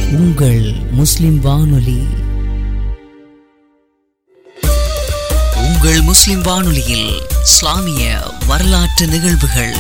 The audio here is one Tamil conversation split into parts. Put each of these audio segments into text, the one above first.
உங்கள் முஸ்லிம் வானொலி உங்கள் முஸ்லிம் வானொலியில் இஸ்லாமிய வரலாற்று நிகழ்வுகள்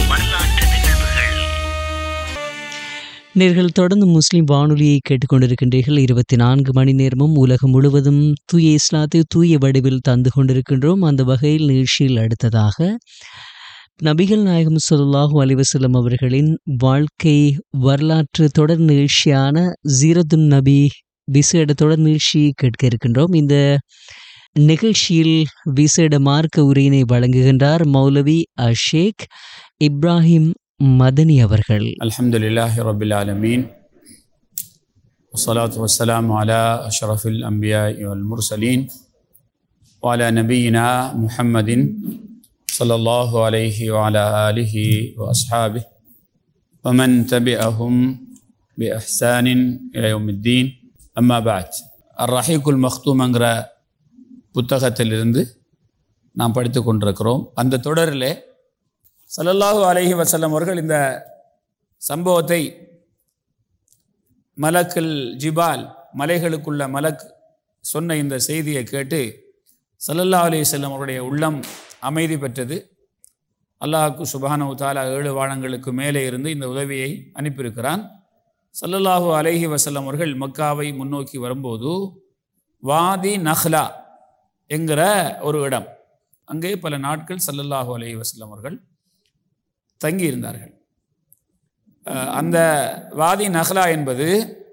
நேர்கள் தொடர்ந்து முஸ்லிம் வானொலியை கேட்டுக்கொண்டிருக்கின்றீர்கள் இருபத்தி நான்கு மணி நேரமும் உலகம் முழுவதும் தூய இஸ்லாத்தை தூய வடிவில் தந்து கொண்டிருக்கின்றோம் அந்த வகையில் நிகழ்ச்சியில் அடுத்ததாக நபிகள் நாயகம் ஸல்லல்லாஹு அலைஹி வஸல்லம் அவர்களின் வாழ்க்கை வரலாற்று தொடர் நிகழ்ச்சியான ஜீரத்துன் நபி விசேட தொடர் நிகழ்ச்சி கேட்க இருக்கின்றோம் இந்த நிகழ்ச்சியில் விசேட மார்க்க உரையினை வழங்குகின்றார் மௌலவி அஷேக் இப்ராஹிம் மதனி அவர்கள் الحمد لله رب العالمين والصلاة والسلام على أشرف الأنبياء والمرسلين وعلى نبينا محمد صلى الله عليه وعلى آله وأصحابه ومن تبعهم بإحسان إلى يوم الدين أما بعد الرحيق المختوم என்கிற புத்தகத்திலிருந்து நாம் படித்து கொண்டிருக்கிறோம் அந்த தொடரிலே ஸல்லல்லாஹு அலைஹி வஸல்லம் அவர்கள் இந்த சம்பவத்தை மலக்குல் ஜிபால் மலைகளுக்குள்ள மலக் சொன்ன இந்த செய்தியை கேட்டு ஸல்லல்லாஹு அலைஹி வஸல்லம் அவருடைய உள்ளம் அமைதி பெற்றது அல்லாஹ்க்கு சுபானவு தாலா ஏழு வானங்களுக்கு மேலே இருந்து இந்த உதவியை அனுப்பியிருக்கிறான் ஸல்லல்லாஹு அலைஹி வஸல்லம் அவர்கள் மக்காவை முன்னோக்கி வரும்போது வாதி நஹ்லா என்கிற ஒரு இடம் அங்கே பல நாட்கள் ஸல்லல்லாஹு அலைஹி வஸல்லம் அவர்கள் தங்கியிருந்தார்கள் அஹ் அந்த வாதி நஹ்லா என்பது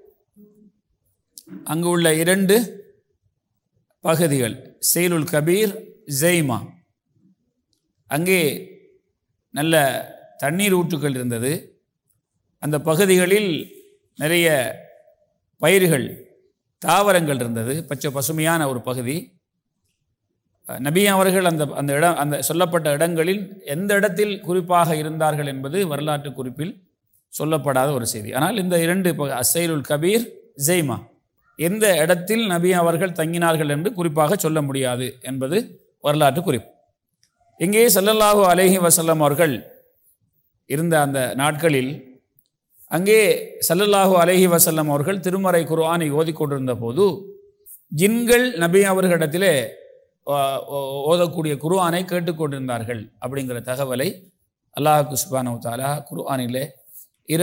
அங்கு உள்ள இரண்டு பகுதிகள் செயலுல் கபீர் ஜெய்மா அங்கே நல்ல தண்ணீர் ஊற்றுக்கள் இருந்தது அந்த பகுதிகளில் நிறைய பயிர்கள் தாவரங்கள் இருந்தது பச்சை பசுமையான ஒரு பகுதி நபி அவர்கள் அந்த அந்த இடம் அந்த சொல்லப்பட்ட இடங்களில் எந்த இடத்தில் குறிப்பாக இருந்தார்கள் என்பது வரலாற்று குறிப்பில் சொல்லப்படாத ஒரு செய்தி ஆனால் இந்த இரண்டு அசைலுல் கபீர் ஜெய்மா எந்த இடத்தில் நபி அவர்கள் தங்கினார்கள் என்று குறிப்பாக சொல்ல முடியாது என்பது வரலாற்று குறிப்பு இங்கே ஸல்லல்லாஹு அலைஹி வஸல்லம் அவர்கள் இருந்த அந்த நாட்களில் அங்கே ஸல்லல்லாஹு அலைஹி வஸல்லம் அவர்கள் திருமறை குர்ஆனை ஓதிக்கொண்டிருந்த போது ஜின்கள் நபி அவர்களிடத்திலே ஓ- ஓ- ஓதக்கூடிய குர்ஆனை கேட்டுக்கொண்டிருந்தார்கள் அப்படிங்கிற தகவலை அல்லாஹ் சுப்ஹானஹு தாலா குர்ஆனிலே